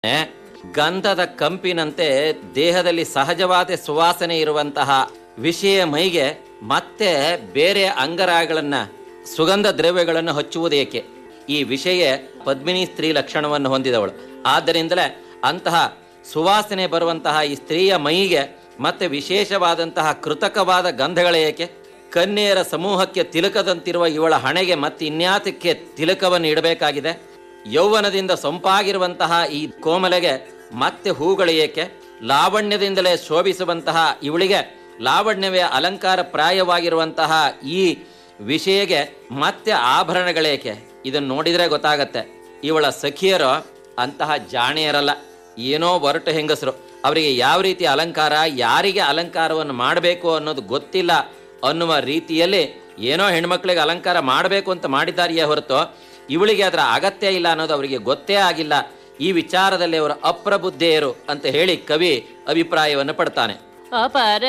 ಗಂಧದ ಕಂಪಿನಂತೆ ದೇಹದಲ್ಲಿ ಸಹಜವಾದ ಸುವಾಸನೆ ಇರುವಂತಹ ವಿಷಯ ಮೈಗೆ ಮತ್ತೆ ಬೇರೆ ಅಂಗರಾಗಳನ್ನ ಸುಗಂಧ ದ್ರವ್ಯಗಳನ್ನು ಹಚ್ಚುವುದೇಕೆ ಈ ವಿಷಯ ಪದ್ಮಿನಿ ಸ್ತ್ರೀ ಲಕ್ಷಣವನ್ನು ಹೊಂದಿದವಳು ಆದ್ದರಿಂದಲೇ ಅಂತಹ ಸುವಾಸನೆ ಬರುವಂತಹ ಈ ಸ್ತ್ರೀಯ ಮೈಗೆ ಮತ್ತೆ ವಿಶೇಷವಾದಂತಹ ಕೃತಕವಾದ ಗಂಧಗಳೇಕೆ ಕನ್ಯೆಯರ ಸಮೂಹಕ್ಕೆ ತಿಲಕದಂತಿರುವ ಇವಳ ಹಣೆಗೆ ಮತ್ತೆ ಇನ್ಯಾತಕ್ಕೆ ತಿಲಕವನ್ನು ಇಡಬೇಕಾಗಿದೆ ಯೌವನದಿಂದ ಸೊಂಪಾಗಿರುವಂತಹ ಈ ಕೋಮಲೆಗೆ ಮತ್ತೆ ಹೂಗಳು ಏಕೆ ಲಾವಣ್ಯದಿಂದಲೇ ಶೋಭಿಸುವಂತಹ ಇವಳಿಗೆ ಲಾವಣ್ಯವೇ ಅಲಂಕಾರ ಪ್ರಾಯವಾಗಿರುವಂತಹ ಈ ವಿಷಯಗೆ ಮತ್ತೆ ಆಭರಣಗಳೇಕೆ ಇದನ್ನು ನೋಡಿದ್ರೆ ಗೊತ್ತಾಗತ್ತೆ ಇವಳ ಸಖಿಯರು ಅಂತಹ ಜಾಣೆಯರಲ್ಲ ಏನೋ ಒರಟು ಹೆಂಗಸರು ಅವರಿಗೆ ಯಾವ ರೀತಿ ಅಲಂಕಾರ ಯಾರಿಗೆ ಅಲಂಕಾರವನ್ನು ಮಾಡಬೇಕು ಅನ್ನೋದು ಗೊತ್ತಿಲ್ಲ ಅನ್ನುವ ರೀತಿಯಲ್ಲಿ ಏನೋ ಹೆಣ್ಮಕ್ಳಿಗೆ ಅಲಂಕಾರ ಮಾಡಬೇಕು ಅಂತ ಮಾಡಿದ್ದಾರೆಯೇ ಹೊರತು ಇವಳಿಗೆ ಅದರ ಅಗತ್ಯ ಇಲ್ಲ ಅನ್ನೋದು ಅವರಿಗೆ ಗೊತ್ತೇ ಆಗಿಲ್ಲ ಈ ವಿಚಾರದಲ್ಲಿ ಅವರು ಅಪ್ರಬುದ್ಧೆಯರು ಅಂತ ಹೇಳಿ ಕವಿ ಅಭಿಪ್ರಾಯವನ್ನು ಪಡ್ತಾನೆ ಅಪರ